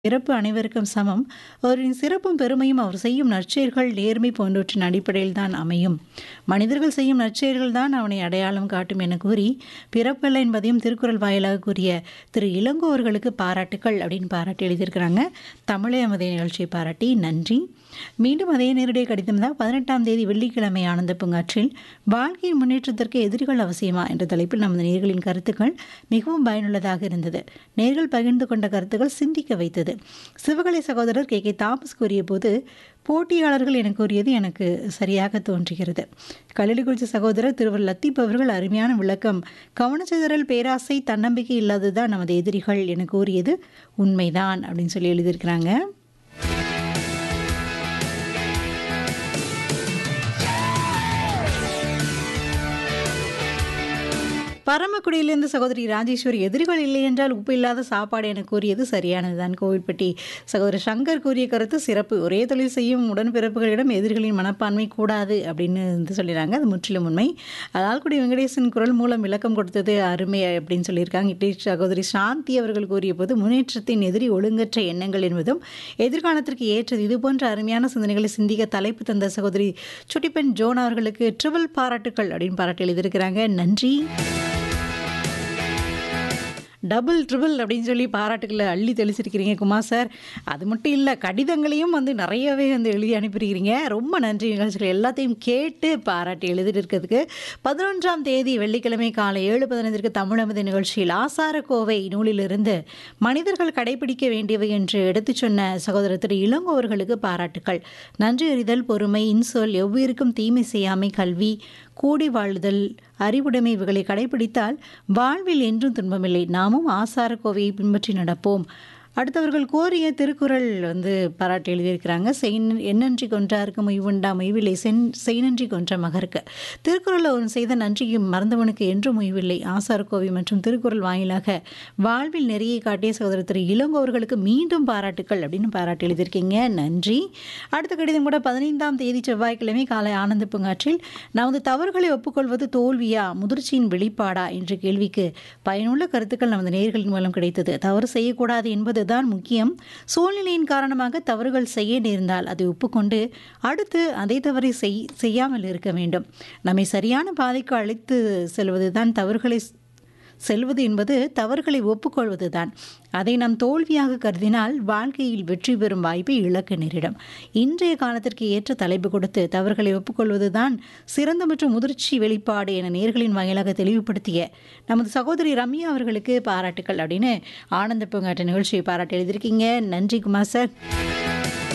பிறப்பு அனைவருக்கும் சமம். அவரின் சிறப்பும் பெருமையும் அவர் செய்யும் நற்செயல்கள், நேர்மை போன்றவற்றின் அடிப்படையில் தான் அமையும். மனிதர்கள் செய்யும் நற்செயல்கள் தான் அவனை அடையாளம் காட்டும் என கூறி, பிறப்பல்ல என்பதையும் திருக்குறள் வாயிலாக கூறிய திரு இளங்கோ அவர்களுக்கு பாராட்டுக்கள் அப்படின்னு பாராட்டி எழுதியிருக்கிறாங்க. தமிழே அமுதே நிகழ்ச்சியை பாராட்டி நன்றி. மீண்டும் அதே நேரடி கடிதம் தான் 18ஆம் தேதி வெள்ளிக்கிழமை ஆனந்த பூங்காற்றில் வாழ்க்கையின் முன்னேற்றத்திற்கு எதிரிகள் அவசியமா என்ற தலைப்பில் நமது நேயர்களின் கருத்துக்கள் மிகவும் பயனுள்ளதாக இருந்தது. நேயர்கள் பகிர்ந்து கொண்ட கருத்துக்கள் சிந்திக்க வைத்தது. சிவகலை சகோதரர் கே. கே. தாமஸ் கூறியபோது, போட்டியாளர்கள் என கூறியது எனக்கு சரியாக தோன்றுகிறது. கல்லடிக்குறிச்சி சகோதரர் திருவர் லத்தீப் அவர்கள் அருமையான விளக்கம். கவனச்சிதறல், பேராசை, தன்னம்பிக்கை இல்லாததுதான் நமது எதிரிகள் என கூறியது உண்மைதான் அப்படின்னு சொல்லி எழுதியிருக்கிறாங்க. பரமக்குடியிலிருந்து சகோதரி ராஜேஸ்வரி எதிரிகள் இல்லை என்றால் உப்பு இல்லாத சாப்பாடு என கூறியது சரியானதுதான். கோவில்பட்டி சகோதரர் சங்கர் கூறிய கருத்து சிறப்பு. ஒரே தொழில் செய்யும் உடன்பிறப்புகளிடம் எதிரிகளின் மனப்பான்மை கூடாது அப்படின்னு வந்து சொல்லிடுறாங்க. அது முற்றிலும் உண்மை. லால்குடி வெங்கடேசன் குரல் மூலம் விளக்கம் கொடுத்தது அருமை அப்படின்னு சொல்லியிருக்காங்க. இட்லி சகோதரி சாந்தி அவர்கள் கூறியபோது, முன்னேற்றத்தின் எதிரி ஒழுங்கற்ற எண்ணங்கள் என்பதும் எதிர்காலத்திற்கு ஏற்றது. இதுபோன்ற அருமையான சிந்தனைகளை சிந்திக்க தலைப்பு தந்த சகோதரி சுட்டிப்பெண் ஜோன் அவர்களுக்கு ட்ரிபிள் பாராட்டுக்கள் அப்படின்னு பாராட்டி எழுதியிருக்கிறாங்க. நன்றி. டபுள், ட்ரிபிள் அப்படின்னு சொல்லி பாராட்டுக்கள அள்ளி தெளிச்சிருக்கிறீங்க குமார் சார். அது மட்டும் இல்ல, கடிதங்களையும் வந்து நிறையவே வந்து எழுதி அனுப்பியிருக்கிறீங்க. ரொம்ப நன்றி நிகழ்ச்சிகள் எல்லாத்தையும் கேட்டு பாராட்டி எழுதிட்டு இருக்கிறதுக்கு. 11ஆம் தேதி வெள்ளிக்கிழமை காலை 7:15ற்கு தமிழமுது நிகழ்ச்சியில் ஆசாரக்கோவை நூலிலிருந்து மனிதர்கள் கடைபிடிக்க வேண்டியவை என்று எடுத்துச் சொன்ன சகோதரர் திரு இளங்கோ அவர்களுக்கு பாராட்டுக்கள். நன்றி அறிதல், பொறுமை, இன்சொல், எவ்வுயிருக்கும் தீமை செய்யாமை, கல்வி, கூடி வாழுதல், அறிவுடைமை இவைகளை கடைபிடித்தால் வாழ்வில் என்றும் துன்பமில்லை. நாமும் ஆசாரக்கோவையை பின்பற்றி நடப்போம். அடுத்தவர்கள் கோரிய திருக்குறள் வந்து பாராட்டி எழுதியிருக்கிறாங்க. செய் எந்நன்றி கொன்றார்க்கு முய்வுண்டா முய்வில்லை சென் செய்நன்றி கொன்ற மகற்கு. திருக்குறளில் அவன் செய்த நன்றியை மறந்தவனுக்கு என்றும் முய்வில்லை. ஆசாரக்கோவை மற்றும் திருக்குறள் வாயிலாக வாழ்வில் நெறியை காட்டிய சகோதரர் திரு இளங்கோ அவர்களுக்கு மீண்டும் பாராட்டுக்கள் அப்படின்னு பாராட்டி எழுதியிருக்கீங்க. நன்றி. அடுத்த கடிதம் கூட 15ஆம் தேதி செவ்வாய்க்கிழமை காலை ஆனந்த பூங்காற்றில் நமது தவறுகளை ஒப்புக்கொள்வது தோல்வியா முதிர்ச்சியின் வெளிப்பாடா என்ற கேள்விக்கு பயனுள்ள கருத்துக்கள் நமது நேயர்களின் மூலம் கிடைத்தது. தவறு செய்யக்கூடாது என்பது தான் முக்கியம். சூழ்நிலையின் காரணமாக தவறுகள் செய்ய நேர்ந்தால் அதை ஒப்புக்கொண்டு அடுத்து அதே தவறை செய் செய்யாமல் இருக்க வேண்டும். நம்மை சரியான பாதைக்கு அழைத்து செல்வது தான் தவறுகளை செல்வது என்பது தவறுகளை ஒப்புக்கொள்வது தான். அதை நாம் தோல்வியாக கருதினால் வாழ்க்கையில் வெற்றி பெறும் வாய்ப்பை இழக்க நேரிடும். இன்றைய காலத்திற்கு ஏற்ற தலைப்பு கொடுத்து தவறுகளை ஒப்புக்கொள்வது தான் சிறந்த மற்றும் முதிர்ச்சி வெளிப்பாடு என நேயர்களின் வாயிலாக தெளிவுபடுத்திய நமது சகோதரி ரம்யா அவர்களுக்கு பாராட்டுக்கள் அப்படின்னு ஆனந்த பூங்காற்று நிகழ்ச்சியை பாராட்டி எழுதியிருக்கீங்க. நன்றி குமார் சார்.